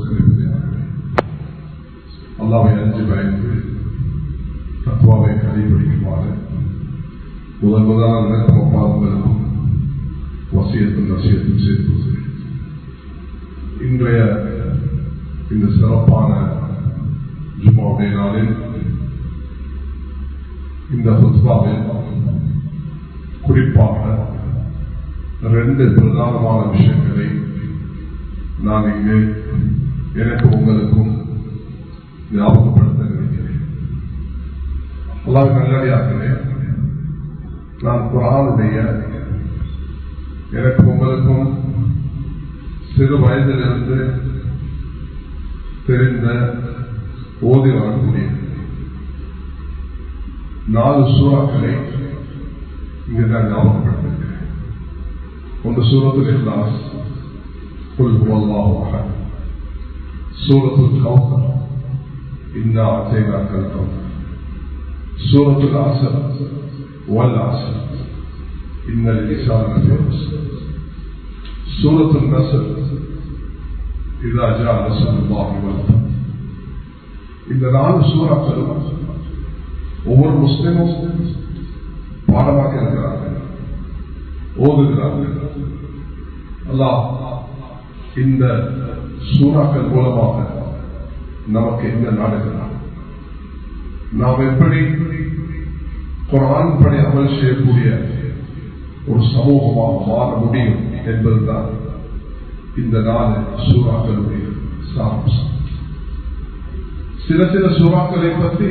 நமஸ்கரிப்பதே அல்லாவை அறிஞ்சு பயந்து தத்துவாவை கடைபிடிக்குமாறு முதல் முதலாக நடக்கும் அப்பாதங்களுக்கும் வசியத்தும் நசியத்தும் செய்து கொள்கிறேன் இன்றைய இந்த சிறப்பான ஜுமாவுடைய நாளில் இந்த புத்பாவில் குறிப்பாக ரெண்டு பிரதானமான விஷயங்களை நான் இங்கு எனக்கு உங்களுக்கும் ஞாபகப்படுத்த நினைக்கிறேன் அல்லாஹ் நல்லடியாகிறேன் நான் குரானுடைய எனக்கு உங்களுக்கும் சிறு வயதிலிருந்து தெரிந்த ஓதி வரக்கூடிய நாலு சூறாக்களை இங்கு நான் ஞாபகப்படுத்திருக்கிறேன் ஒன்று சூரத்தில் இல்லாஸ் قل هو الله احد سورة الكوثر إنا أعطيناك الكوثر سورة العصر والعصر إن الإنسان لفي خسر سورة النصر إذا جاء نصر الله والفتح இந்த நாலு சூறாக்களும் ஒவ்வொரு முஸ்லிமும் பாடமாக இருக்கிறார்கள் ஓதுகிறார்கள் அல்லாஹ் இந்த சூறாக்கள் மூலமாக நமக்கு என்ன நாடுகிறார் நாம் எப்படி குரான் படி அமல் செய்யக்கூடிய ஒரு சமூகமாக மாற முடியும் என்பதுதான் இந்த நாலு சூறாக்களுடைய சாரம்சம் சில சில சூறாக்களை பற்றி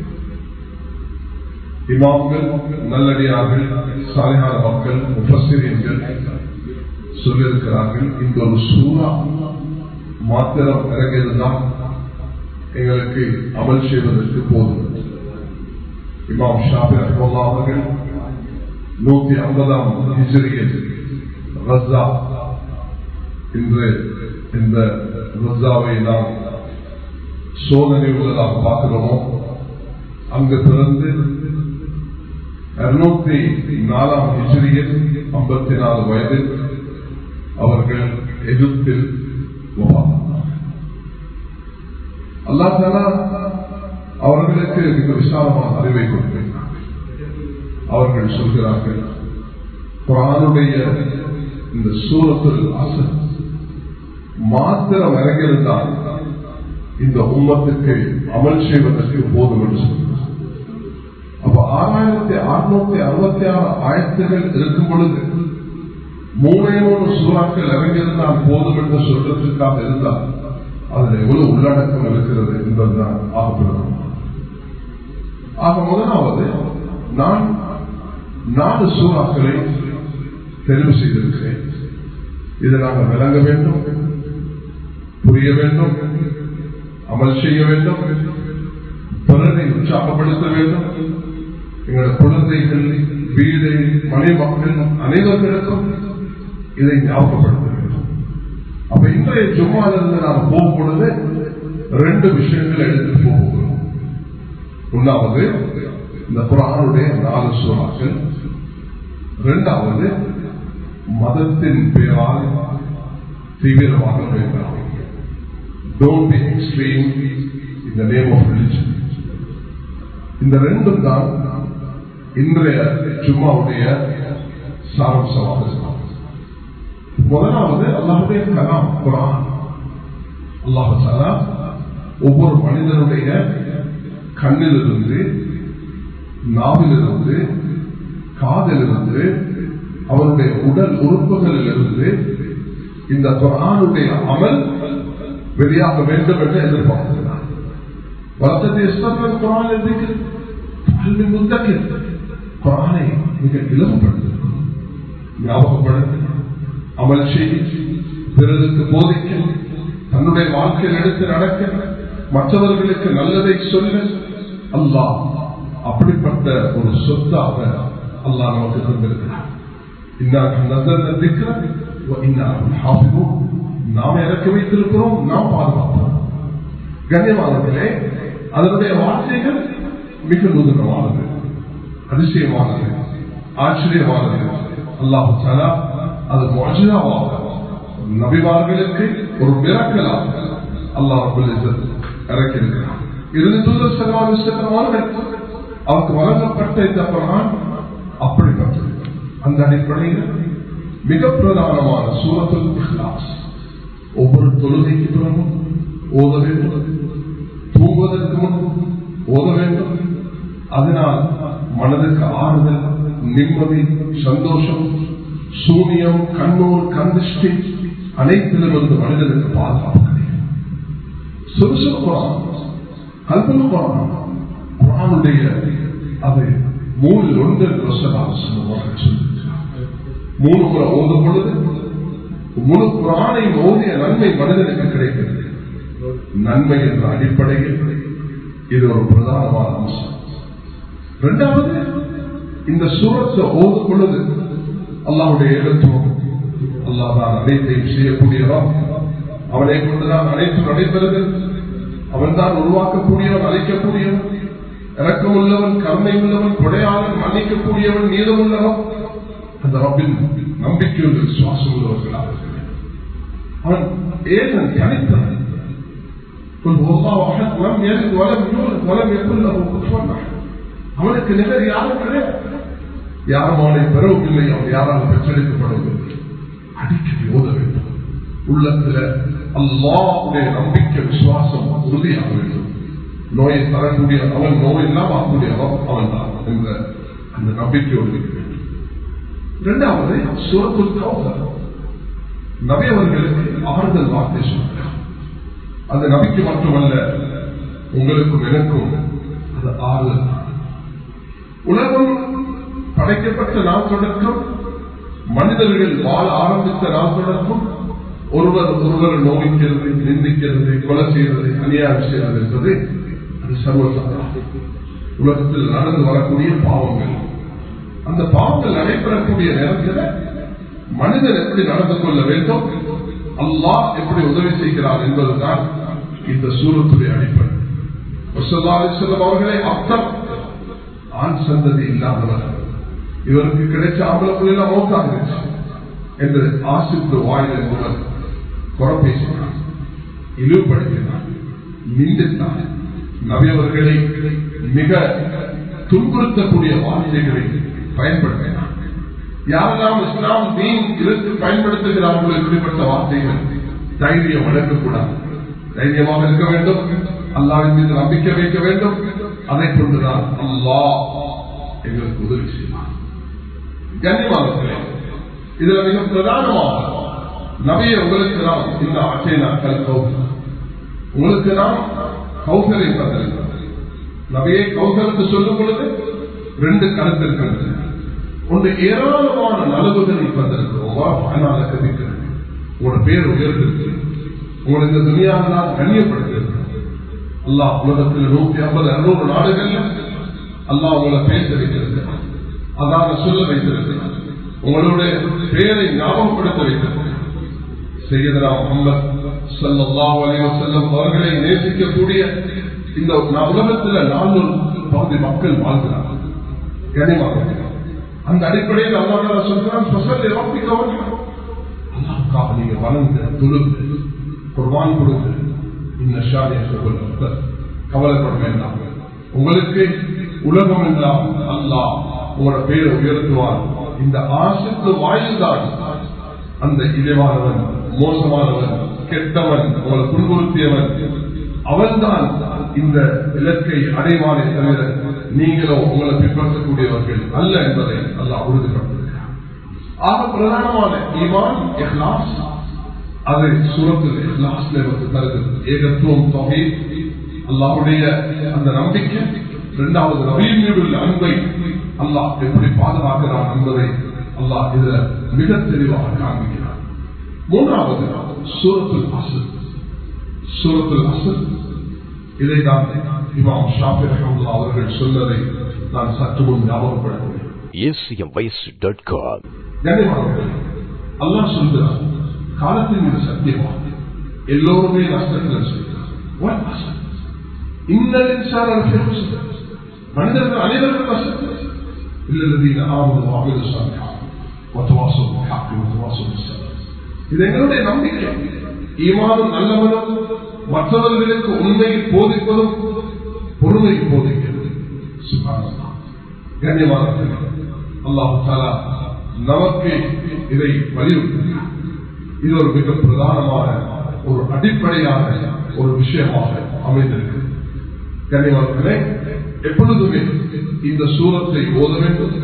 இமாம்கள் நல்லடியார்கள் சாலையான மக்கள் முப்பசிரியர்கள் சொல்லியிருக்கிறார்கள் இந்த ஒரு சூறா மாத்திரம் இறங்கியதுதான் எங்களுக்கு அமல் செய்வதற்கு போதும் இமாம் ஷாபி அஹ்மல்லா அவர்கள் நூத்தி ஐம்பதாம் ஹிஜரியில் ரஸ்ஸா இன்று இந்த ரஸ்ஸாவை நாம் சோதனை உள்ளதாக பார்க்கிறோமோ அங்கு பிறந்து இருநூத்தி நாலாம் ஹிஜரியில் ஐம்பத்தி நாலு வயதில் அவர்கள் எகிப்தில் அல்லா தாலா அவர்களுக்கு மிக விசாலமான அறிவை கொடுத்திருக்கிறார் அவர்கள் சொல்கிறார்கள் குரானுடைய இந்த சூரத்தில் அசல் மாத்திரம் இறங்கியிருந்தால் இந்த உம்மத்துக்கு அமல் செய்வதற்கு போதும் என்று சொல்கிறார் அப்ப ஆறாயிரத்தி அறுநூத்தி அறுபத்தி ஆறு ஆயிரத்துகள் இருக்கும் பொழுது மூணே மூணு சூறாக்கள் இறங்கியிருந்தால் போதும் என்று சொல்றதுக்காக இருந்தால் அதில் எவ்வளவு உள்ளடக்கம் இருக்கிறது என்பதுதான் ஆகப்படுகிறது ஆக முதலாவது நான் நாலு சூறாக்களை தெரிவு செய்திருக்கிறேன் இதை நாங்கள் விளங்க வேண்டும் புரிய வேண்டும் அமல் செய்ய வேண்டும் பிறரை உற்சாகப்படுத்த வேண்டும் எங்களோட குழந்தைகள் வீடு மனை மக்கள் அனைவர்களுக்கும் இதை ஞாபகப்படுத்த வேண்டும் அப்ப இன்றைய ஜும்மாலிருந்து நாம் போகும் பொழுது ரெண்டு விஷயங்கள் எடுத்து போகிறோம் ஒன்னாவது இந்த குரானுடைய நாலு சூறாக்கள் இரண்டாவது மதத்தின் பெயரால் தீவிரமாக வேண்டாம் don't be extreme in the name of religion இந்த ரெண்டும் தான் இன்றைய ஜும்மாவுடைய சாரம்சமாக இருக்கும் முதலாவது அல்லாஹுடைய கலாம் குரான் அல்லாஹாலா ஒவ்வொரு மனிதனுடைய கண்ணிலிருந்து நாவிலிருந்து காதிலிருந்து அவருடைய உடல் உறுப்புகளிலிருந்து இந்த குரானுடைய அமல் வெளியாக வேண்டும் என்று எதிர்பார்க்கிறார் வளர்த்ததை குரான் முத்தக்கில் குரானை மிக இலவப்படுத்த ஞாபகப்படுத்த அமல் செய்ய பிறருக்கு போதிக்க தன்னுடைய வாழ்க்கையில் எடுத்து நடக்க மற்றவர்களுக்கு நல்லதை சொல்ல அல்லாஹ் அப்படிப்பட்ட ஒரு சொத்தாக அல்லாஹ் நமக்கு தந்திருக்கிறார் நாம் இறக்கி வைத்திருக்கிறோம் நாம் பாதுகாப்போம் கண்ணியமானவர்களே அதனுடைய வார்த்தைகள் மிக நூதனமானது அதிசயமானது ஆச்சரியமானது அல்லாஹு சலா அது மொஜினாவாக நபிமார்களுக்கு ஒரு மிரக்கலாக அல்லாஹ் இறக்கி இருக்கிறார் இறுதி தூதர் செல்வாறு செல்லும் அவர்கள் அவருக்கு வழங்கப்பட்ட இந்த குரான் அப்படிப்பட்டது அந்த அடிப்படையில் மிக பிரதானமான சூரத்துல் இஹ்லாஸ் ஒவ்வொரு தொழுகைக்கு பிறகும் ஓத வேண்டும் தூங்குவதற்கு முன் ஓத வேண்டும் அதனால் மனதுக்கு ஆறுதல் நிம்மதி சந்தோஷம் சூனியம் கண்ணூர் கந்திஷ்டி அனைத்திலிருந்து மனிதனுக்கு பாதுகாப்பு கிடைக்கும் சுறுசுறுப்பான கல்பனு குரான் குரானுடைய அது மூணில் ஒன்று சொல்லியிருக்கிறார் மூணு முறை ஓதும் பொழுது முழு குரானை ஓதிய நன்மை மனிதனுக்கு கிடைக்கிறது நன்மை என்ற அடிப்படையில் இது ஒரு பிரதானமான அம்சம் இரண்டாவது இந்த சூரத்தை ஓதும் பொழுது அல்லாவுடைய ஏகத்துவம் அல்லாதான் அனைத்தையும் செய்யக்கூடியவன் அவனை கொண்டுதான் அனைத்தும் நடைபெறுகிறது அவன் தான் உருவாக்கக்கூடியவன் அழைக்கக்கூடியவன் இறக்கம் உள்ளவன் கருணை உள்ளவன் கொடையாளன் மன்னிக்கக்கூடியவன் நீதம் உள்ளவன் அந்த ரப்பின் நம்பிக்கையுள்ள விசுவாசம் உள்ளவர்களாக அவன் ஏதன் தனித்தவன் அவனுக்கு நிகர் யாரும் கிடையாது யாரும் அவனை பெறவும் இல்லை அவன் யாரால் பெற்றெடுக்கப்படவில்லை அடிக்கடி ஓத வேண்டும் உள்ளத்துல அல்லாவுடைய நம்பிக்கை விசுவாசம் உறுதியாக வேண்டும் நோயை தரக்கூடிய அவன் நோய் இல்லாம ஆகக்கூடிய அவன் தான் என்ற அந்த நம்பிக்கையோடு இருக்க வேண்டும் இரண்டாவது சுரத்துல் கௌதர் நபி அவர்களுக்கு ஆறுதல் வார்த்தை சொல்கிறார் அந்த நபிக்கு மட்டுமல்ல உங்களுக்கும் எனக்கும் அது ஆறுதல் உலகம் படைக்கப்பட்ட நாள் தொடக்கம் மனிதர்கள் வாழ ஆரம்பித்த நாள் தொடக்கம் ஒருவர் ஒருவர் நோவிக்கிறது நிந்திக்கிறது கொலை செய்வது அநியாயம் செய்வது என்பது அது சர்வசாதாரணம் உலகத்தில் நடந்து வரக்கூடிய பாவங்கள் அந்த பாவங்கள் நடைபெறக்கூடிய நேரத்தில் மனிதன் எப்படி நடந்து கொள்ள வேண்டும் அல்லாஹ் எப்படி உதவி செய்கிறார் என்பதுதான் இந்த சூரத்துடைய அடிப்படை செல்லும் அவர்களே அப்தம் ஆண் சந்ததி இல்லாதவர் இவருக்கு கிடைச்ச ஆம்பளத்தில் எல்லாம் மௌத்தாகிருச்சு என்று ஆசித்து வாயில் என்பவர் குறை பேசினார் இழிவுபடுத்தினார் நிந்தித்தார் நவியவர்களை மிக துன்புறுத்தக்கூடிய வார்த்தைகளை பயன்படுத்தினார் யாரெல்லாம் இஸ்லாம் தீன் இதற்கு பயன்படுத்துகிறார்களோ இப்படிப்பட்ட வார்த்தைகள் தைரியம் வளர்க்கக்கூடாது தைரியமாக இருக்க வேண்டும் அல்லாவின் மீது நம்பிக்கை வைக்க வேண்டும் அதை கொண்டுதான் அல்லாஹ் எங்களுக்கு உதவி செய்வார் கண்ணியமானவர்களே இதுல மிக பிரதானமாக நபியை உங்களுக்கு நாம் இந்த ஆட்சியை நாட்கள் கௌசல் உங்களுக்கு நாம் கௌசலை தந்திருக்கிறோம் நபியை கௌசலுக்கு சொல்லும் பொழுது ரெண்டு கருத்து இருக்கிறது ஒன்று ஏராளமான நலவுகளை தந்திருக்கிறோம் அதனால கதிக்கிறது உங்களோட பேர் உயர்ந்திருக்கு உங்களை இந்த துணியாக நான் கண்ணியப்படுத்திருக்கிறோம் அல்லாஹ் உலகத்தில் நூத்தி ஐம்பது அறுநூறு நாடுகள்ல அல்லாஹ் உங்களை பேச வைத்திருக்கிறார் அதாக சொல்ல வைத்திருக்கிறார் உங்களுடைய பெயரை ஞாபகப்படுத்த வைத்திருக்கிறார் செய்யதா முகமது சல்லாஹ் அலைவசல்லம் அவர்களை நேசிக்கக்கூடிய இந்த உலகத்தில் நானூறு பகுதி மக்கள் வாழ்கிறார்கள் கனிமாக அந்த அடிப்படையில் அல்லாஹ் சொல்கிறான் ஸ்பெஷல் இறப்பிக்கவன் அல்லாவுக்காக நீங்க வளர்ந்து தொழுந்து குர்பான் கொடுங்க இந்த ஷாதிய சொல்ல கவலைப்பட வேண்டாம் உங்களுக்கு உலகம் எல்லாம் அல்லாஹ் உங்களோட பேரை உயர்த்துவார் இந்த ஆசித்து வாயில்தான் அந்த இழிவானவன் மோசமானவன் கெட்டவன் உங்களை துன்புறுத்தியவன் அவன்தான் இந்த இலக்கை அடைவானே தவிர நீங்களோ உங்களை பின்பற்றக்கூடியவர்கள் அல்ல என்பதை அல்லாஹ் உறுதிப்படுத்துகிறார் ஆக பிரதானமான ஈமான் இஹ்லாஸ் அது சூரத்தில் இஹ்லாஸ்ல வந்து தருகிறது ஏகத்துவம் தொகை அல்லாஹுடைய அந்த நம்பிக்கை இரண்டாவது நபியின் மீது உள்ள அன்பை அல்லாஹ் எப்படி பாதுகாக்கிறான் என்பதை அல்லாஹ் இதுல மிக தெளிவாக காண்பிக்கிறார் மூன்றாவது சூரத்துல் அசல் சூரத்துல் அசல் இதை தான் இமாம் ஷாஃபி ரஹமுல்லா அவர்கள் சொன்னதை நான் சற்று முன் ஞாபகப்படுத்துகிறேன் acmvoice.com கண்ணியமானவர்கள் அல்லாஹ் சொல்கிறார் காலத்தின் மீது சத்தியமாக எல்லோருமே நஷ்டத்தில் செய்கிறார் இன்னலின் மனிதர்கள் அனைவரும் நஷ்டத்தில் இல்லதீன ஆவது வாமிது சாமியா வத்தவாசம் ஹாக்கி வத்தவாசம் இது எங்களுடைய நம்பிக்கை ஈமானும் நல்லவனும் மற்றவர்களுக்கு உண்மையை போதிப்பதும் பொறுமையை போதிக்கிறது சுகாதாரம் கண்ணியமானவர்கள் அல்லாஹு தாலா நமக்கு இதை வலியுறுத்துகிறார் இது ஒரு மிக பிரதானமான ஒரு அடிப்படையான ஒரு விஷயமாக அமைந்திருக்கு கண்ணியமானவர்களே எப்பொழுதுமே இந்த சூரத்தை ஓத வேண்டும்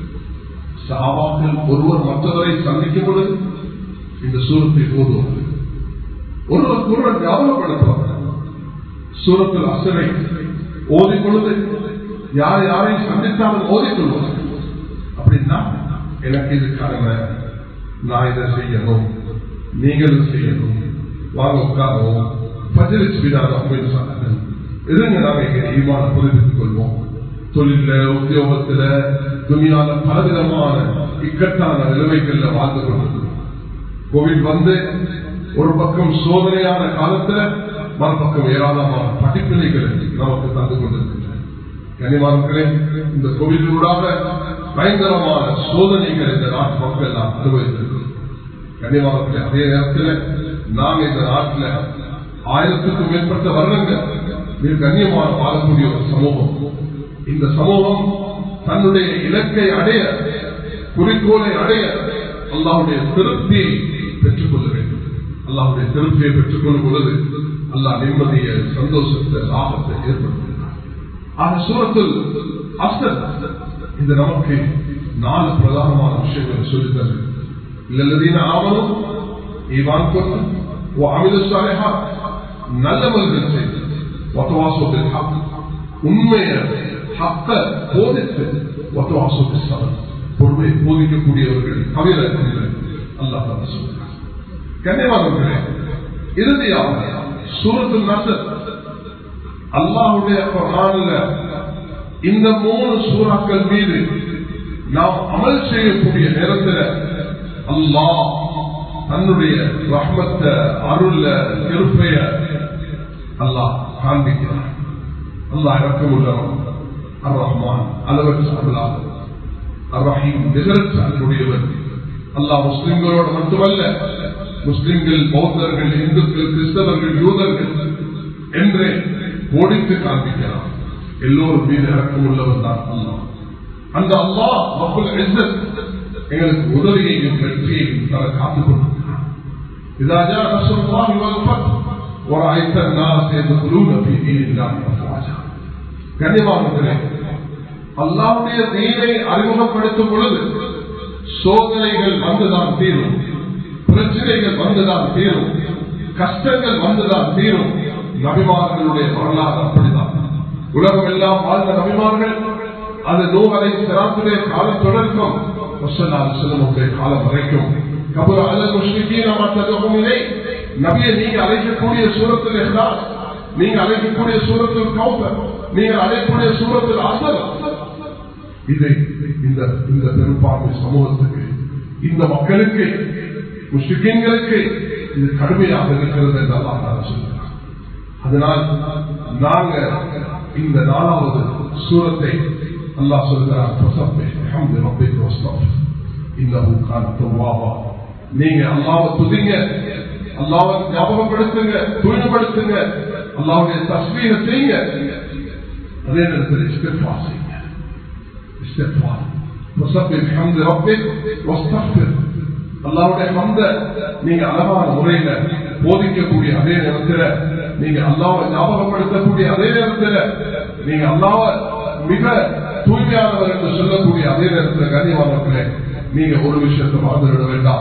சாபாக்கள் ஒருவர் மற்றவரை சந்திக்கும் பொழுது இந்த சூரத்தை ஓதுவார்கள் ஒருவருக்கு ஒருவர் ஞாபகப்படுத்துவார்கள் சூரத்தில் அசரை ஓதிக் பொழுது யார் யாரை சந்தித்தாலும் ஓதிக்கொள்வார்கள் அப்படின்னா எனக்கு இது கடமை நான் இதை செய்யணும் நீங்களும் செய்யணும் வாங்க உட்காரவும் பஜரிச்சு விடாத அப்படின்னு சொன்னாங்க இதுங்க நாங்க எங்க ஈமான புரிந்துக் கொள்வோம் தொழில உத்தியோகத்துல துணியால பலவிதமான இக்கட்டான நிலைமைகள்ல வாழ்ந்து கொண்டிருக்கிறோம் கோவிட் வந்து ஒரு பக்கம் சோதனையான காலத்துல மறுபக்கம் ஏராளமான படிப்பினைகளை நமக்கு தந்து கொண்டிருக்கின்றன கனிமார்களே இந்த கோவிலூடாக பயங்கரமான சோதனைகள் இந்த நாட்டு மக்கள் நாம் அனுபவித்திருக்கிறோம் கனிமார்களே அதே நேரத்தில் நாங்க இந்த நாட்டில் ஆயிரத்துக்கும் மேற்பட்ட வருடங்கள் மிக கண்ணியமான வாழக்கூடிய ஒரு சமூகம் இந்த சமூகம் தன்னுடைய இலக்கை அடைய குறிக்கோளை அடைய அல்லாவுடைய திருப்தியை பெற்றுக் கொள்ள வேண்டும் அல்லாவுடைய திருப்தியை பெற்றுக் கொள்ளும் பொழுது அல்லாஹ் நிம்மதியை சந்தோஷத்தை லாபத்தை ஏற்படுத்துகிறார் ஆக சூரத்தில் அஸ்தர் இந்த நமக்கு நாலு பிரதானமான விஷயங்களை சொல்லித்தரு இல்லல்லதீன ஆவணும் ஈவான் கொண்டு அமித சாலைஹா நல்லவர்கள் செய்து ஒத்தவாசோத்தில் உண்மையை ஹக்க போதித்து ஒத்தவாசோத்தில் சபன் பொறுமையை போதிக்கக்கூடியவர்கள் தவிர அல்லாஹ் சொல்கிறார் கண்ணியமானவர்களே இறுதியாக சூரத்து நசர் அல்லாஹுடைய குரான்ல இந்த மூணு சூறாக்கள் மீது நாம் அமல் செய்யக்கூடிய நேரத்தில் அல்லாஹ் தன்னுடைய ரஹ்மத்த அருள திருப்பைய அல்லாஹ் காண்பிக்கிறார் அல்லாஹ் இறக்கம் உள்ளவன் அர் ரஹ்மான் அளவற்ற அருளாக அர் ரஹீம் நிகரற்ற அருளுடையவன் அல்லாஹ் முஸ்லிம்களோடு மட்டுமல்ல முஸ்லிம்கள் பௌத்தர்கள் இந்துக்கள் கிறிஸ்தவர்கள் யூதர்கள் என்று கோடித்து காண்பிக்கிறார் எல்லோரும் மீது இறக்கம் உள்ளவன் தான் அல்லாஹ் அந்த அல்லாஹ் மக்கள் எங்களுக்கு உதவியையும் வெற்றியையும் தர காத்துக் கொண்டிருக்கிறார் إذا جاء نصر الله والفتح ورأيت الناس يدخلون في دين الله أفواجا கண்ணியமானவர்களே அல்லாவுடைய தீனை அறிமுகப்படுத்தும் பொழுது சோதனைகள் வந்துதான் தீரும் பிரச்சனைகள் வந்துதான் தீரும் கஷ்டங்கள் வந்துதான் தீரும் நபிமார்களுடைய வரலாறு அப்படிதான் உலகம் எல்லாம் வாழ்ந்த நபிமார்கள் அது நூகலை சிறாத்துடைய காலம் தொடர்க்கும் செல்லமுடைய காலம் வரைக்கும் கபுர அல்ல முஸ்லிக்கீன மற்றதும் இல்லை நபியை நீங்க அழைக்கக்கூடிய சூரத்தில் இருந்தால் நீங்க அழைக்கக்கூடிய சூரத்தில் கௌதர் நீங்கள் அழைக்கக்கூடிய சூரத்தில் அசல் இதை இந்த இந்த பெரும்பான்மை சமூகத்துக்கு இந்த மக்களுக்கு முஸ்லிம்களுக்கு இது கடுமையாக இருக்கிறது என்று அல்லாஹ் சொல்கிறார் அதனால் நாங்க இந்த நாலாவது சூரத்தை அல்லாஹ் சொல்கிறார் நீங்க அல்லாவை துதிங்க அல்லாவை ஞாபகப்படுத்துங்க தூய்மைப்படுத்துங்க அல்லாவுடைய தஸ்மீக செய்யுங்க அதே நேரத்தில் இஸ்திஃபா செய்யுங்க இஸ்திஃபா وسبح بحمد ربك واستغفر அல்லாவுடைய ஹம்த நீங்க அழகான முறையில போதிக்கக்கூடிய அதே நேரத்தில் நீங்க அல்லாவை ஞாபகப்படுத்தக்கூடிய அதே நேரத்தில் நீங்க அல்லாவ மிக தூய்மையானவர் என்று சொல்லக்கூடிய அதே நேரத்தில் கண்ணியமானவர்களே நீங்க ஒரு விஷயத்தை மறந்துவிட வேண்டாம்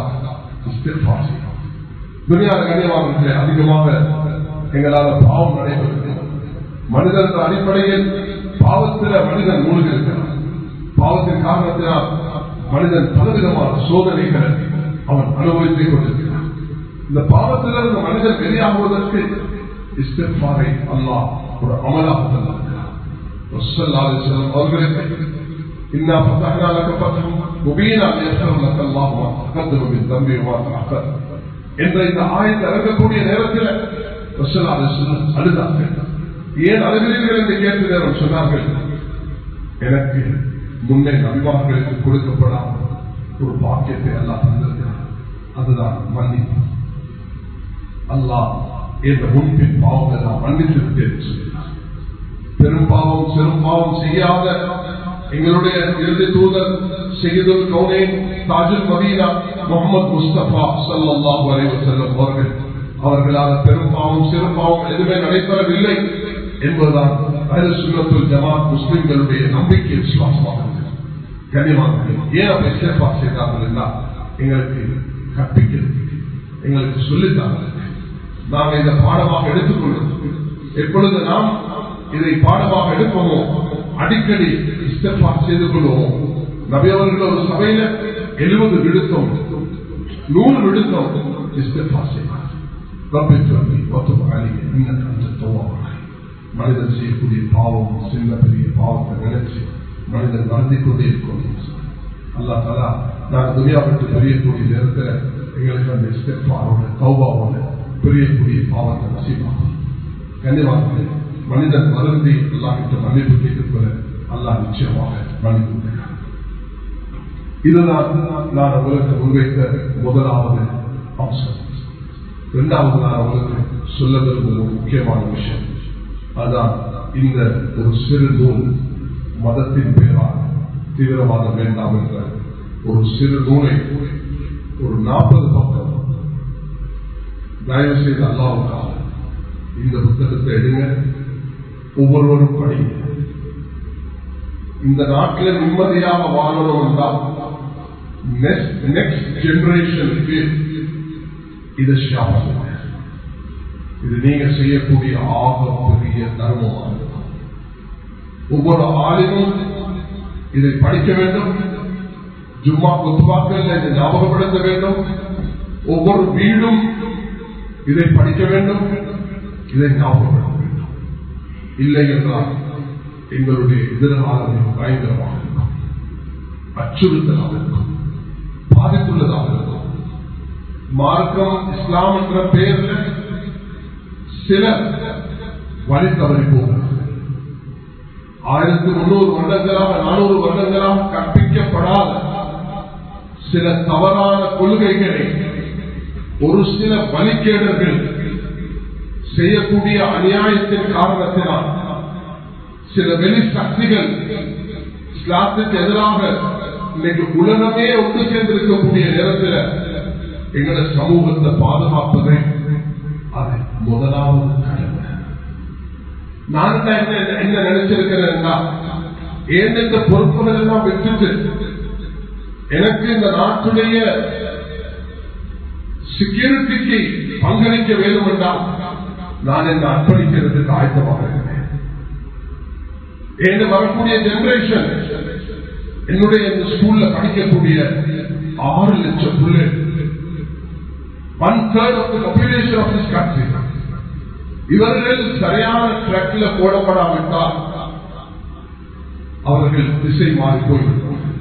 துணியாத கண்ணியமானவர்களே அதிகமாக எங்களால் பாவம் நடைபெறுகிறது மனிதன் அடிப்படையில் பாவத்தில் மனிதன் மூழ்கி இருக்கிறார் பாவத்தின் காரணத்தினால் மனிதன் பலவிதமான சோதனைகளை அவன் அனுபவித்துக் கொண்டிருக்கிறான் இந்த பாவத்திலிருந்து மனிதன் வெளியாகுவதற்கு இஸ்திஃபாரை அல்லாஹ் ஒரு அமலாக தந்திருக்கிறார் அவர்களுக்கு إنا فتحنا لك فتحا مبينا ليغفر لك الله ما تقدم من ذنبه وما تأخر என்ற இந்த ஆயத்தை இறங்கக்கூடிய நேரத்தில் அழுதார்கள் ஏன் அழுகிறீர்கள் என்று கேட்டு நேரம் சொன்னார்கள் எனக்கு முன்னே நபிமார்களுக்கு கொடுக்கப்படாத ஒரு பாக்கியத்தை எல்லாம் தந்திருக்கிறார் அதுதான் மன்னிப்பு அல்லாஹ் என்ற முன்பின் பாவங்களை நான் மன்னித்து விட்டேன் சொல்கிறார் பெரும் பாவம் சிறும் பாவம் செய்யாத எங்களுடைய இறுதி தூதர் செய்துல் கவுனேன் தாஜுல் மதீனா முகமது முஸ்தபா சல்லாஹூ அலைவர் செல்லும் அவர்கள் அவர்களால் பெரும் பாவம் சிறு பாவம் எதுவுமே நடைபெறவில்லை என்பதுதான் அஹ்லு சுன்னத்துல் ஜமாத் முஸ்லிம்களுடைய நம்பிக்கை விசுவாசமாக கனிமானது ஏன் அப்படி சிறப்பா செய்தார்கள் என்றால் எங்களுக்கு கற்பிக்கிறது எங்களுக்கு சொல்லித்தார்கள் நாங்கள் இந்த பாடமாக எடுத்துக்கொள்ளும் எப்பொழுது நாம் இதை பாடமாக எடுப்போமோ அடிக்கடி இஸ்தபா செய்து கொள்வோம் நபியவர்கள் ஒரு சபையில எழுபது விடுத்தம் நூறு விடுத்தம் இஸ்தபா செய்வார் ரப்பை சொல்லி ஒத்தும் அழிய இன்னும் அந்த தோவாக மனிதன் செய்யக்கூடிய பாவம் சின்ன பெரிய பாவத்தை நினைச்சு மனிதன் வருந்திக் கொண்டே இருக்கும் அல்லா தலா நான் துனியா விட்டு பெரியக்கூடிய நேரத்தில் எங்களுக்கு அந்த இஸ்தெஃபாரோட கௌபாவோட பெரியக்கூடிய பாவத்தை நசீமாகும் கண்ணியமாக மனிதன் வருந்தி அல்லாஹிட்ட மன்னிப்பு கேட்டுக்கொள்ள அல்லாஹ் நிச்சயமாக மன்னிப்பு இதுதான் நான் உங்களுக்கு முன்வைத்த முதலாவது அம்சம் இரண்டாவது நான் உங்களுக்கு சொல்ல விரும்புகிற ஒரு முக்கியமான விஷயம் அதான் இந்த ஒரு சிறு நூல் மதத்தின் பெயரால் தீவிரவாதம் வேண்டாம் என்ற ஒரு சிறு நூலை ஒரு நாற்பது பக்கம் தயவு செய்து அல்லாவுக்காக இந்த புத்தகத்தை எடுங்க ஒவ்வொருவரும் படிங்க இந்த நாட்டில் நிம்மதியாக வாழணும் என்றால் நெக்ஸ்ட் ஜெனரேஷனுக்கு இதை ஷாப் இது நீங்க செய்யக்கூடிய ஆக பெரிய தர்மமாக இருக்கும் ஒவ்வொரு ஆளிலும் இதை படிக்க வேண்டும் ஜும்மா குத்துவாக்கள் இதை ஞாபகப்படுத்த வேண்டும் ஒவ்வொரு வீடும் இதை படிக்க வேண்டும் இதை ஞாபகப்படுத்த வேண்டும் இல்லை என்றால் எங்களுடைய எதிர்காலம் மிக பயங்கரமாக இருக்கும் அச்சுறுத்தலாக இருக்கும் பாதிப்புள்ளதாக இருக்கும் மார்க்கம் இஸ்லாம் என்ற பெயர்ல சில வழி தவறி போகிறார்கள் ஆயிரத்தி முன்னூறு வருடங்களாக நானூறு வருடங்களாக கற்பிக்கப்படாத சில தவறான கொள்கைகளை ஒரு சில வழிகேடர்கள் செய்யக்கூடிய அநியாயத்தின் காரணத்தினால் சில வெளி சக்திகள் இஸ்லாத்துக்கு எதிராக இன்னைக்கு உலகமே ஒன்று சேர்ந்திருக்கக்கூடிய நேரத்தில் எங்களை சமூகத்தை பாதுகாப்பதை அது முதலாவது கடமை நான் என்ன நினைச்சிருக்கிறேன்னா ஏன் இந்த பொறுப்புகள் எல்லாம் விட்டுட்டு எனக்கு இந்த நாட்டுடைய செக்யூரிட்டிக்கு பங்களிக்க வேண்டும் என்றால் நான் என்ன அர்ப்பணிக்கிறதுக்கு ஆயத்தமாக இருக்கிறேன் என்று வரக்கூடிய ஜெனரேஷன் என்னுடைய இந்த ஸ்கூல்ல படிக்கக்கூடிய ஆறு லட்சம் பிள்ளை one third of the population of this country இவர்கள் சரியான ட்ரக்ல போடப்படாவிட்டால் அவர்கள் திசை மாறி போய்விடும்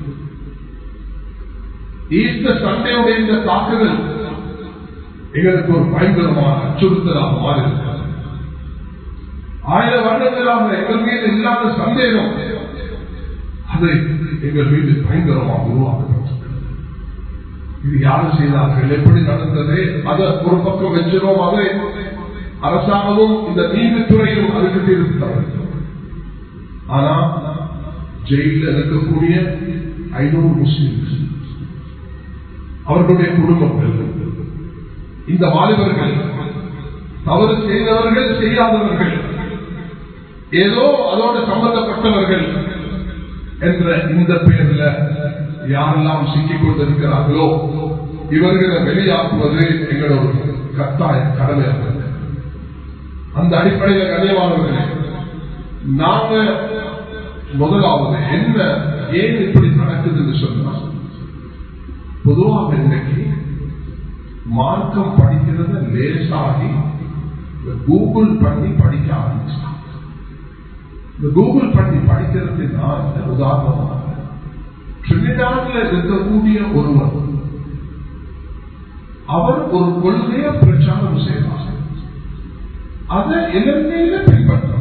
ஈஸ்டர் சண்டையுடைய இந்த தாக்குதல் எங்களுக்கு ஒரு பயங்கரமான அச்சுறுத்தலாக மாறி இருக்கிறது ஆயிரம் வருடங்களாக எங்கள் மீது இல்லாத சந்தேகம் அது எங்கள் மீது பயங்கரமாக உருவாக்கப்பட்டது இது யாரு செய்தார்கள் எப்படி நடந்தது அதை ஒரு பக்கம் வச்சிரோம் அதை அரசாங்கமும் இந்த நீதித்துறையும் அதுக்கு தீர்த்தார்கள் ஆனா ஜெயில இருக்கக்கூடிய ஐநூறு முஸ்லிம்கள் அவர்களுடைய குடும்பங்கள் இந்த வாலிபர்கள் தவறு செய்தவர்கள் செய்யாதவர்கள் ஏதோ அதோடு சம்பந்தப்பட்டவர்கள் என்ற இந்த பெயர்ல யாரெல்லாம் சிக்கிக் கொண்டிருக்கிறார்களோ இவர்களை வெளியாக்குவது எங்களோட கட்டாய கடமையாக அந்த அடிப்படையில் கண்ணியமானவர்களே நாங்க முதலாவது என்ன ஏன் இப்படி நடக்குதுன்னு சொன்னா பொதுவாக இன்னைக்கு மார்க்கம் படிக்கிறத லேசாகி கூகுள் பண்ணி படிக்க ஆரம்பிச்சாங்க இந்த கூகுள் பண்ணி படிக்கிறதுனால உதாரணமாக ட்ரினிடான்ல இருக்கக்கூடிய ஒருவர் அவர் ஒரு கொள்கையை பிரச்சாரம் செய்வார் அதை இலங்கையில பின்பற்றாங்க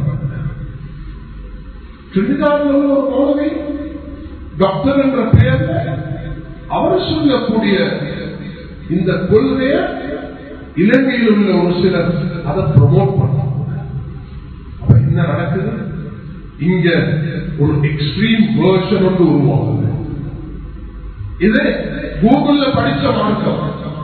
ட்ரினிடான்ல உள்ள ஒரு மோதலை டாக்டர் என்ற பெயர்ல அவர் சொல்லக்கூடிய இந்த கொள்கைய இலங்கையில் உள்ள ஒரு சிலர் அதை ப்ரொமோட் பண்ணாங்க அப்ப என்ன நடக்குது இங்க ஒரு எக்ஸ்ட்ரீம் வேர்ஷன் ஒன்று உருவாகுது இது கூகுள்ல படிச்ச மார்க்கம்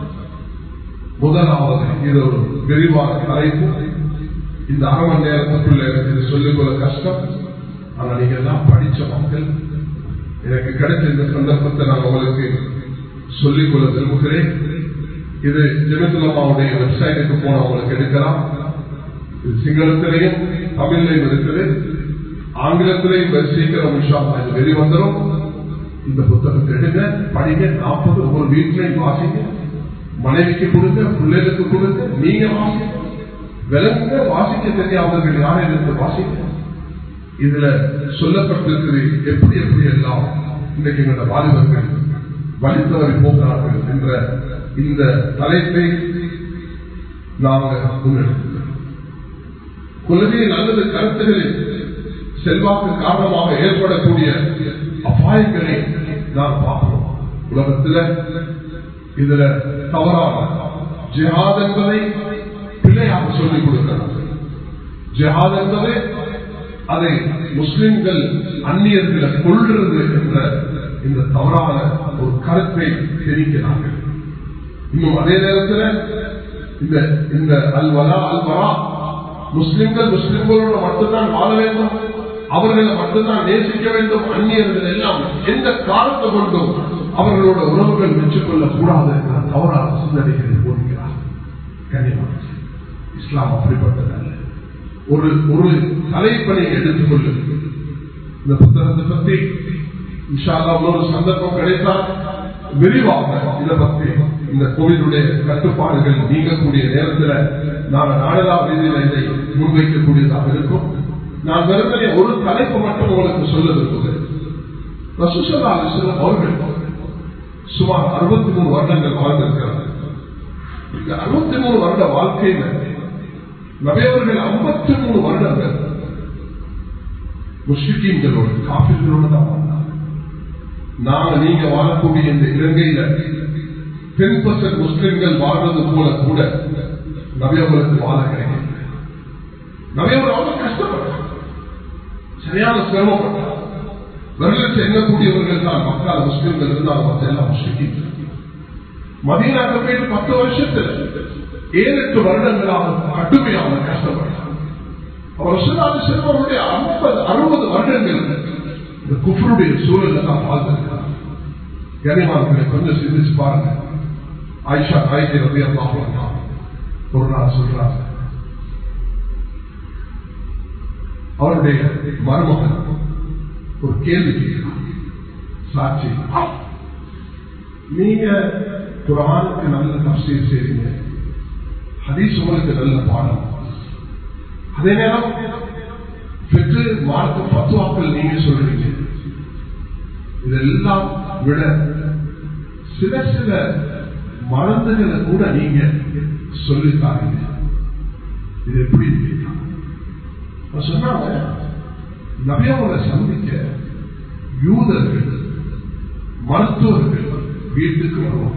முதலாவது இது ஒரு விரிவான தலைப்பு இந்த அரை மணி நேரத்துக்குள்ள இது சொல்லிக்கொள்ள கஷ்டம் ஆனா நீங்க எல்லாம் படிச்ச மக்கள் எனக்கு கிடைச்ச இந்த சந்தர்ப்பத்தை நான் உங்களுக்கு சொல்லிக்கொள்ள விரும்புகிறேன் இது ஜெமித்துலமாவுடைய வெப்சைட்டுக்கு போன உங்களுக்கு எடுக்கலாம் இது சிங்களத்திலையும் தமிழ்லையும் இருக்குது ஆங்கிலத்திலையும் சீக்கிரம் விஷயம் இது வெளிவந்துடும் இந்த புத்தகத்தை எடுங்க படிங்க நாற்பது ஒவ்வொரு வீட்டிலையும் வாசிங்க மனைவிக்கு கொடுங்க பிள்ளைகளுக்கு கொடுங்க நீங்க வாசிங்க விலங்குங்க வாசிக்க தெரியாதவர்கள் யாரை இருந்து வாசிங்க இதுல சொல்லப்பட்டிருக்கிறது எப்படி எப்படி எல்லாம் இன்றைக்கு எங்களோட வாலிபர்கள் வழித்தவறி போகிறார்கள் என்ற இந்த தலைப்பை நாங்கள் முன்னெடுக்கிறோம் கொள்கையில் அல்லது கருத்துகளில் செல்வாக்கு காரணமாக ஏற்படக்கூடிய அபாயங்களை நாம் பார்க்கிறோம் உலகத்தில் இதுல தவறான ஜிஹாத் என்பதை பிள்ளையாக சொல்லிக் கொடுக்கிறார் ஜிஹாத் என்பதை அதை முஸ்லிம்கள் அந்நியர்களை கொள்றது என்ற இந்த தவறான ஒரு கருத்தை திணிக்கிறார்கள் இன்னும் அதே நேரத்தில் இந்த இந்த அல்வலா அல்வரா முஸ்லிம்கள் முஸ்லிம்களோட மட்டும்தான் வாழ வேண்டும் அவர்களை மட்டும்தான் நேசிக்க வேண்டும் அந்நியர்கள் எல்லாம் எந்த காலத்தை கொண்டும் அவர்களோட உறவுகள் மெச்சுக்கொள்ளக் கூடாது என்ற தவறான சிந்தனைகளை போடுகிறார் கனிமன் இஸ்லாம் அப்படிப்பட்டதல்ல ஒரு ஒரு தலைப்பனை எடுத்துக்கொள்ளுங்கள் இந்த புத்தகத்தை பற்றி இன்ஷால்லா ஒரு சந்தர்ப்பம் கிடைத்தால் விரிவாக இதை பற்றி இந்த கோவிலுடைய கட்டுப்பாடுகள் நீங்கக்கூடிய நேரத்தில் நாங்கள் நாடலா ரீதியில் இதை முன்வைக்கக்கூடியதாக இருக்கும் நான் வெறுமனே ஒரு தலைப்பு மட்டும் உங்களுக்கு சொல்ல விரும்புகிறேன் ரசூசல்லா அலிஸ்லாம் அவர்கள் சுமார் அறுபத்தி மூணு வருடங்கள் வாழ்ந்திருக்கிறார் இந்த அறுபத்தி மூணு வருட வாழ்க்கையில நபையவர்கள் ஐம்பத்தி மூணு வருடங்கள் முஸ்லிம்களோடு காபிர்களோடு தான் வாழ்ந்தாங்க நாங்க நீங்க வாழக்கூடிய இந்த இலங்கையில டென் பர்சன்ட் முஸ்லிம்கள் வாழ்றது போல கூட நபியவர்களுக்கு வாழ கிடைக்கல நபியவர் அவ்வளவு கஷ்டப்பட்டார் சரியான சிரமப்பட்டார் வரலாற்று எண்ணக்கூடியவர்கள் தான் மக்கள் முஸ்லிம்கள் இருந்தால் மற்ற எல்லாம் முஸ்லிம் மதீனாக்கு போயிட்டு பத்து வருஷத்துல ஏழு எட்டு வருடங்களாக கடுமையாக கஷ்டப்பட்டார் அவர் சொன்னாரு சிறுவருடைய ஐம்பது அறுபது வருடங்கள் இந்த குஃபருடைய சூழல தான் வாழ்ந்திருக்கிறார் கனிமான்களை கொஞ்சம் சிந்திச்சு பாருங்க ஆயிஷா ஆயிரத்தி ரவி அல்லாஹ் ஒரு நாள் சொல்றாங்க அவருடைய மருமகன் ஒரு கேள்வி கேட்கிறார் சாட்சி நீங்க குரானுக்கு நல்ல தப்சீர் செய்றீங்க ஹதீஸ் உங்களுக்கு நல்ல பாடம் அதே நேரம் பெற்று மார்க்க பத்துவாக்கள் நீங்க சொல்றீங்க இதெல்லாம் விட சில சில மருந்துகளை கூட நீங்க சொல்லித்தாரீங்க இது எப்படி சொன்னாங்க நபியாவோட சந்திக்க யூதர்கள் மருத்துவர்கள் வீட்டுக்கு வருவாங்க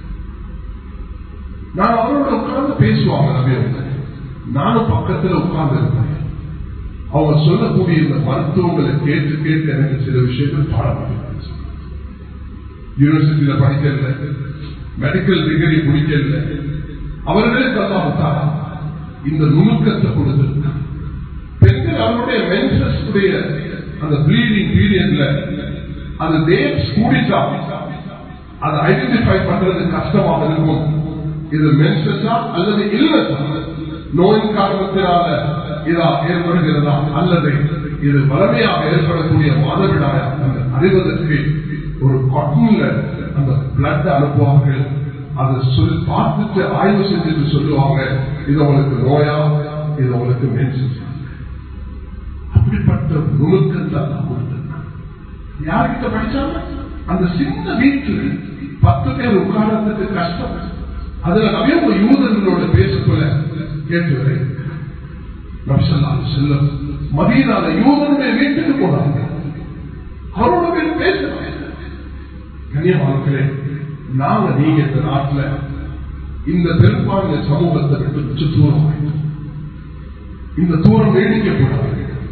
நான் அவரோட உட்கார்ந்து பேசுவாங்க நபியவங்க நானும் பக்கத்துல உட்கார்ந்து இருப்பேன் அவங்க சொல்லக்கூடிய இந்த மருத்துவங்களை கேட்டு கேட்டு எனக்கு சில விஷயங்கள் பாடம் யூனிவர்சிட்டியில படிக்கல மெடிக்கல் டிகிரி முடிக்கல அவர்களுக்கு அல்லாமத்தாரா இந்த நுணுக்கத்தை கொடுத்திருக்காங்க பெண்கள் அவருடைய மென்சஸ்டைய அந்த ப்ளீடிங் பீரியட்ல அந்த டேட்ஸ் கூடிட்டா அதை ஐடென்டிஃபை பண்றது கஷ்டமாக இருக்கும் இது மென்சஸா அல்லது இல்லஸா நோயின் காரணத்தினால இதா ஏற்படுகிறதா அல்லது இது வளமையாக ஏற்படக்கூடிய மாதவிடாயா என்று அறிவதற்கு ஒரு கொட்டன்ல அந்த பிளட் அனுப்புவார்கள் அதை சொல்லி பார்த்துட்டு ஆய்வு செஞ்சுட்டு சொல்லுவாங்க இது உங்களுக்கு நோயா இது உங்களுக்கு மென்சஸ் அப்படிப்பட்ட நுணுக்கத்தை கொடுத்திருக்காங்க யாருக்கிட்ட படிச்சாங்க அந்த சின்ன வீட்டில் பத்து பேர் உட்காரத்துக்கு கஷ்டம் அதுல நவீன யூதர்களோட பேசக்குள்ள கேட்டு வரை நபிசல்லாது செல்லம் மதியனால யூதனுடைய வீட்டுக்கு போனாங்க அவரோட பேர் பேசுறாங்க கண்ணியமானங்களே நாங்க நீங்க இந்த நாட்டுல இந்த பெரும்பான்மை சமூகத்தை விட்டு மிச்ச தூரம் இந்த தூரம் நீடிக்கப்படாது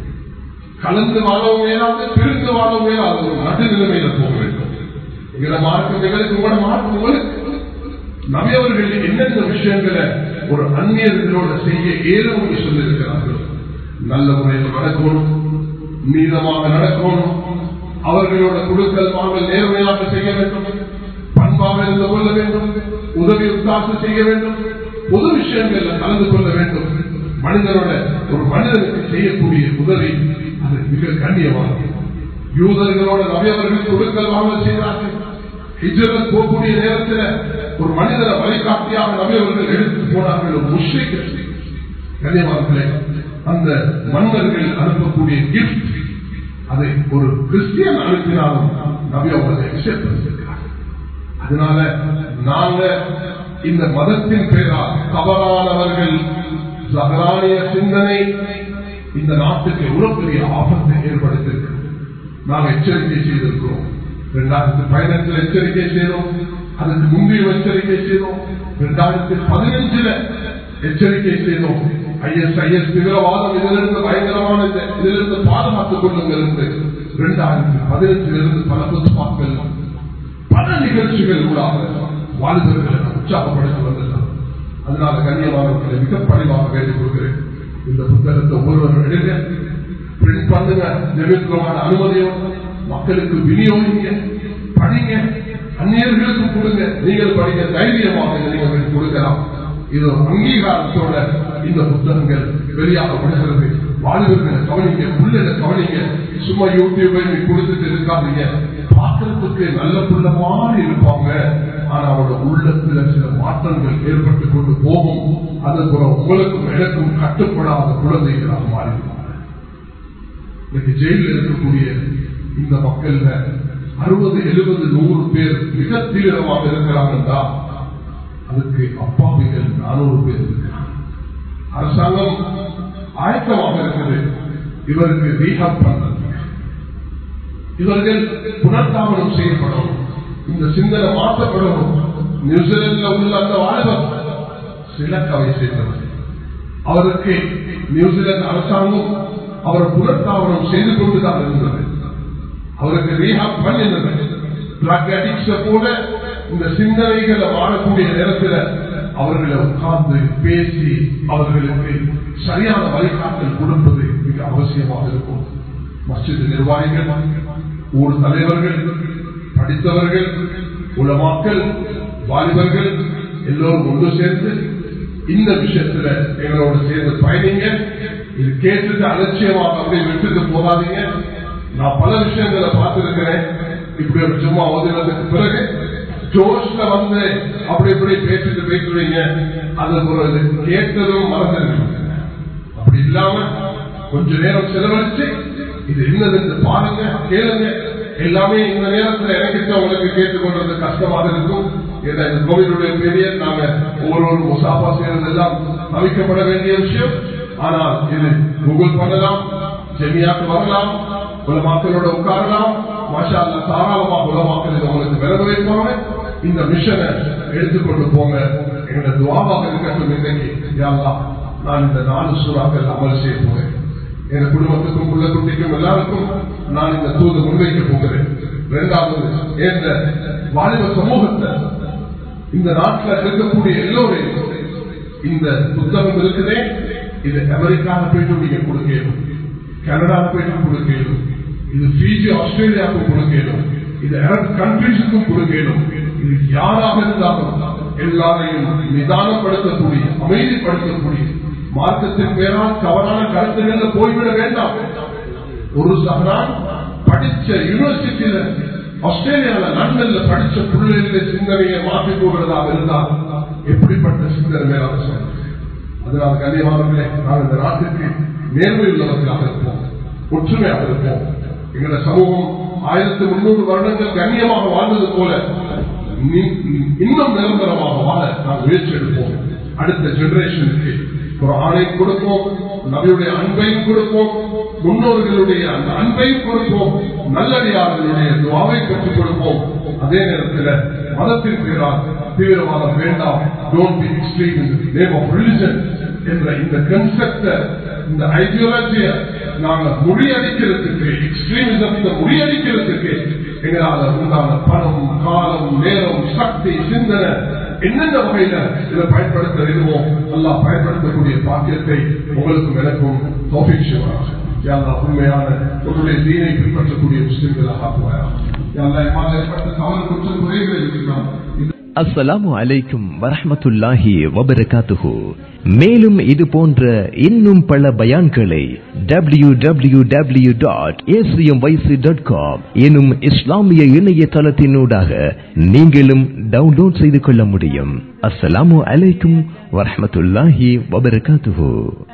கலந்து வாழவும் மேலாது பிரிந்து வாழவும் மேலாது ஒரு நடுநிலைமையில போக வேண்டும் எங்களை மார்க்கம் எங்களுக்கு உங்களோட மார்க்கம் உங்களுக்கு நபியவர்கள் என்னென்ன விஷயங்களை ஒரு அந்நியர்களோட செய்ய ஏதும் என்று சொல்லியிருக்கிறார்கள் நல்ல முறையில் நடக்கணும் நீதமாக நடக்கணும் அவர்களோட குழுக்கள் வாங்கல் நேர்மையாக செய்ய வேண்டும் பண்பாக இருந்து கொள்ள வேண்டும் உதவி உத்தாசம் செய்ய வேண்டும் பொது விஷயங்கள்ல கலந்து கொள்ள வேண்டும் மனிதனோட ஒரு மனிதனுக்கு செய்யக்கூடிய உதவி அது மிக கண்ணியமானது யூதர்களோட நவியவர்கள் குழுக்கள் வாங்கல் செய்கிறார்கள் ஹிஜரத் போகக்கூடிய நேரத்தில் ஒரு மனிதனை வழிகாட்டியாக நவியவர்கள் எடுத்து போனார்கள் ஒரு முஷ்ரிக்கு கண்ணியமானங்களே அந்த மன்னர்கள் அனுப்பக்கூடிய கிஃப்ட் அதை ஒரு கிறிஸ்டியன் அனுப்பினாலும் நபி அவங்களை அக்செப்ட் பண்ணிருக்கிறார் அதனால நாங்க இந்த மதத்தின் பேரால் தவறானவர்கள் சகரானிய சிந்தனை இந்த நாட்டுக்கு எவ்வளவு பெரிய ஆபத்தை ஏற்படுத்தியிருக்கிறது நாம் எச்சரிக்கை செய்திருக்கிறோம் இரண்டாயிரத்தி பதினெட்டுல எச்சரிக்கை செய்தோம் அதுக்கு முந்தைய எச்சரிக்கை செய்தோம் இரண்டாயிரத்தி பதினஞ்சுல எச்சரிக்கை செய்தோம் ஐஎஸ் ஐஎஸ் தீவிரவாதம் இதிலிருந்து பயங்கரமான இதிலிருந்து பாதுகாத்துக் கொள்ளுங்கள் என்று இரண்டாயிரத்தி பதினஞ்சிலிருந்து பல புத்தகங்கள் பல நிகழ்ச்சிகள் ஊடாக வாலிபர்களை உற்சாகப்படுத்தி வந்தது அதனால கண்ணியமானவர்களை மிக பணிவாக வேண்டிக் கொள்கிறேன் இந்த புத்தகத்தை ஒவ்வொருவரும் எழுங்க பிரிண்ட் பண்ணுங்க நிர்வகிக்கமான அனுமதியோடு மக்களுக்கு விநியோகிங்க படிங்க அந்நியர்களுக்கு கொடுங்க நீங்கள் படிக்க தைரியமாக நீங்கள் கொடுக்கலாம் இது ஒரு அங்கீகாரத்தோட இந்த புத்தகங்கள் வெளியாகப்படுகிறது வாலிபர்களை கவனிங்க புள்ளைகளை கவனிங்க சும்மா யூடியூபை கொடுத்துட்டு இருக்காதீங்க பார்க்கறதுக்கு நல்ல புள்ள மாதிரி இருப்பாங்க ஆனா அவரோட உள்ளத்துல சில மாற்றங்கள் ஏற்பட்டு கொண்டு போகும் அதுபோல உங்களுக்கும் எனக்கும் கட்டுப்படாத குழந்தைகளாக மாறிடுவாங்க இன்னைக்கு ஜெயிலில் இருக்கக்கூடிய இந்த மக்கள்ல அறுபது எழுபது நூறு பேர் மிக தீவிரமாக இருக்கிறாங்கன்னா அதுக்கு அப்பாவிகள் நானூறு பேர் இருக்கிறாங்க அரசாங்கம் ஆயத்தமாக இருக்குது இவருக்கு ரீஹாப் பண்றது இவர்கள் புனர்தாமனம் செய்யப்படணும் இந்த சிந்தனை மாற்றப்படணும் நியூசிலாந்துல உள்ள அந்த வாலிபர் சிலக்கவை சேர்ந்தவர் அவருக்கு நியூசிலாந்து அரசாங்கம் அவர் புனர்தாமனம் செய்து கொண்டுதான் இருந்தது அவருக்கு ரீஹாப் பண்ணினது ட்ரக் அடிக்ஷ கூட இந்த சிந்தனைகளை வாழக்கூடிய நேரத்தில் அவர்களை உட்கார்ந்து பேசி அவர்களுக்கு சரியான வழிகாட்டல் கொடுப்பது மிக அவசியமாக இருக்கும் மஸ்ஜித் நிர்வாகிகள் ஊர் தலைவர்கள் படித்தவர்கள் உலமாக்கள் வாலிபர்கள் எல்லோரும் ஒன்று சேர்ந்து இந்த விஷயத்துல எங்களோட சேர்ந்து பயணிங்க இது கேட்டுட்டு அலட்சியமாக அப்படியே விட்டுட்டு போகாதீங்க நான் பல விஷயங்களை பார்த்திருக்கிறேன் இப்படி ஒரு சும்மா ஓதினதுக்கு பிறகு ஜோஷ்ல வந்து அப்படி இப்படி பேசிட்டு பேசுவீங்க அது ஒரு கேட்டதும் மறந்துருவீங்க அப்படி இல்லாம கொஞ்ச நேரம் செலவழிச்சு இது என்னது பாருங்க கேளுங்க எல்லாமே இந்த நேரத்தில் எனக்கு உங்களுக்கு கேட்டுக்கொண்டது கஷ்டமாக இருக்கும் ஏன்னா இந்த கோவிலுடைய பெரிய நாங்க ஒவ்வொரு முசாஃபா செய்யறது எல்லாம் தவிக்கப்பட வேண்டிய விஷயம் ஆனால் இது கூகுள் பண்ணலாம் ஜெமியாக்கு வரலாம் உலமாக்களோட உட்காரலாம் மாஷா அல்லா தாராளமாக உலமாக்கள் இதை உங்களுக்கு விரத வைப்பாங்க இந்த மிஷனை எடுத்துக்கொண்டு போங்க எங்களோட துவாவாக இருக்கட்டும் இன்னைக்கு யாரா நான் இந்த நாலு சூறாக்கள் அமல் செய்ய போறேன் என் குடும்பத்துக்கும் உள்ள குட்டிக்கும் எல்லாருக்கும் நான் இந்த தூது முன்வைக்க போகிறேன் இரண்டாவது என்ற வாலிப சமூகத்தை இந்த நாட்டில் இருக்கக்கூடிய எல்லோரையும் இந்த புத்தகம் இருக்குதே இது அமெரிக்கால போயிட்டு நீங்க கொடுக்கணும் கனடால போயிட்டு கொடுக்கணும் இது பிஜி ஆஸ்திரேலியாவுக்கும் கொடுக்கணும் இது அரபு கண்ட்ரிஸுக்கும் கொடுக்கணும் இது யாராக இருந்தாலும் எல்லாரையும் நிதானப்படுத்தக்கூடிய அமைதிப்படுத்தக்கூடிய மார்க்கத்தின் பேரால் தவறான கருத்துக்கள் போய்விட வேண்டாம் ஒரு சகரான் படிச்ச யூனிவர்சிட்டியில ஆஸ்திரேலியால லண்டன்ல படிச்ச பிள்ளைகள சிந்தனையை மாற்றி போடுறதாக இருந்தால் எப்படிப்பட்ட சிந்தனை மேலாக சொல்றேன் அதனால கண்ணியமானவர்களே நான் இந்த நாட்டுக்கு நேர்மை உள்ளவர்களாக இருப்போம் ஒற்றுமையாக இருப்போம் எங்களோட சமூகம் ஆயிரத்தி முன்னூறு வருடங்கள் கண்ணியமாக வாழ்ந்தது போல இன்னும் நிரந்தரமாக வாழ நாம் முயற்சி எடுப்போம் அடுத்த ஜெனரேஷனுக்கு ஒரு ஆணை கொடுப்போம் நபியுடைய அன்பையும் கொடுப்போம் முன்னோர்களுடைய அந்த அன்பையும் கொடுப்போம் நல்லடியார்களுடைய துவாவை பெற்றுக் கொடுப்போம் அதே நேரத்தில் மதத்தின் பேரால் தீவிரவாதம் வேண்டாம் don't be extreme in name of religion என்ற இந்த கன்செப்ட இந்த ஐடியாலஜிய நாங்க முறியடிக்கிறதுக்கு எக்ஸ்ட்ரீமிசத்தை முறியடிக்கிறதுக்கு எங்களால உண்டான பணம் காலம் நேரம் சக்தி சிந்தனை என்னென்ன வகையில இதை பயன்படுத்த வேண்டுமோ எல்லாம் பயன்படுத்தக்கூடிய பாக்கியத்தை உங்களுக்கும் எனக்கும் தோஃபிக் செய்வாராக யாரா உண்மையான உன்னுடைய தீனை பின்பற்றக்கூடிய முஸ்லிம்களாக ஆக்குவாரா யாரா எம்மால் ஏற்பட்ட தவறு குற்றம் குறைகளை இருக்கலாம் அஸ்ஸலாமு அலைக்கும் வரஹ்மத்துல்லாஹி வபரகாத்துஹு மேலும் இது போன்ற இன்னும் பல பயான்களை W W W dot dot com எனும் இஸ்லாமிய இணையதளத்தினூடாக நீங்களும் டவுன்லோட் செய்து கொள்ள முடியும் அஸ்ஸலாமு அலைக்கும் வரஹ்மத்துல்லாஹி வபரகாத்துஹு